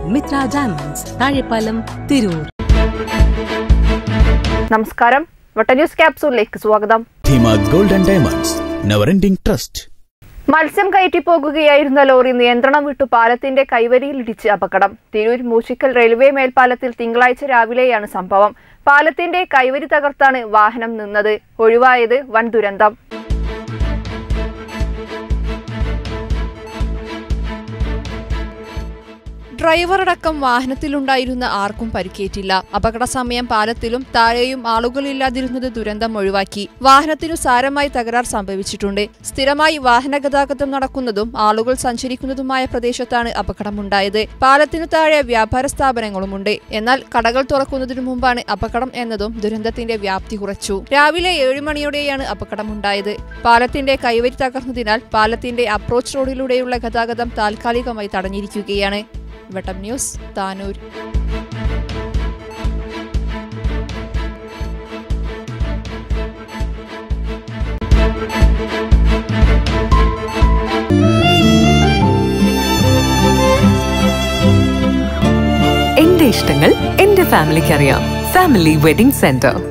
Mitra diamonds Thazhepalam Tirur നമസ്കാരം വട്ട news ക്യാപ്സൂളിലേക്ക് സ്വാഗതം Dheema gold and diamonds never ending trust മത്സ്യം കയറ്റി പോകുകയായിരുന്ന ലോറി നിയന്ത്രണം വിട്ടു പാലത്തിന്റെ കൈവരിയിലിടിച്ച് അപകടം തിരൂർ മൂഷിക്കൽ റെയിൽവേ മേൽപ്പാലത്തിൽ തിങ്കളാഴ്ച രാവിലെയാണ് സംഭവം പാലത്തിന്റെ കൈവരി തകർത്താണ് വാഹനം നിന്നത് ഒഴിവായത് വൻ ദുരന്തം ഡ്രൈവറടക്കം വാഹനത്തിലുണ്ടായിരുന്ന ആർക്കും പരിക്കേറ്റില്ല അപകട സമയം പാലത്തിലും താഴെയും ആളുകളില്ലാതിരുന്നത് ദുരന്തം ഒഴിവാക്കി വാഹനത്തിനു സാരമായി തകരാർ സംഭവിച്ചിട്ടുണ്ട് സ്ഥിരമായി വാഹന ഗതാഗതം നടക്കുന്നതും ആളുകൾ സഞ്ചരിക്കുന്നതുമായ പ്രദേശത്താണ് അപകടമുണ്ടായത് പാലത്തിനു താഴെ വ്യാപാര സ്ഥാപനങ്ങളുമുണ്ട് എന്നാൽ കടകൾ തുറക്കുന്നതിനു മുമ്പാണ് അപകടം എന്നതും ദുരന്തത്തിന്റെ വ്യാപ്തി കുറച്ചു രാവിലെ ഏഴ് മണിയോടെയാണ് അപകടമുണ്ടായത് പാലത്തിന്റെ കൈവരി തകർന്നതിനാൽ പാലത്തിന്റെ അപ്രോച്ച് റോഡിലൂടെയുള്ള ഗതാഗതം താൽക്കാലികമായി തടഞ്ഞിരിക്കുകയാണ് വെട്ടം ന്യൂസ് താനൂർ എന്റെ ഇഷ്ടങ്ങൾ എന്റെ ഫാമിലിക്ക് അറിയാം ഫാമിലി വെഡിംഗ് സെന്റർ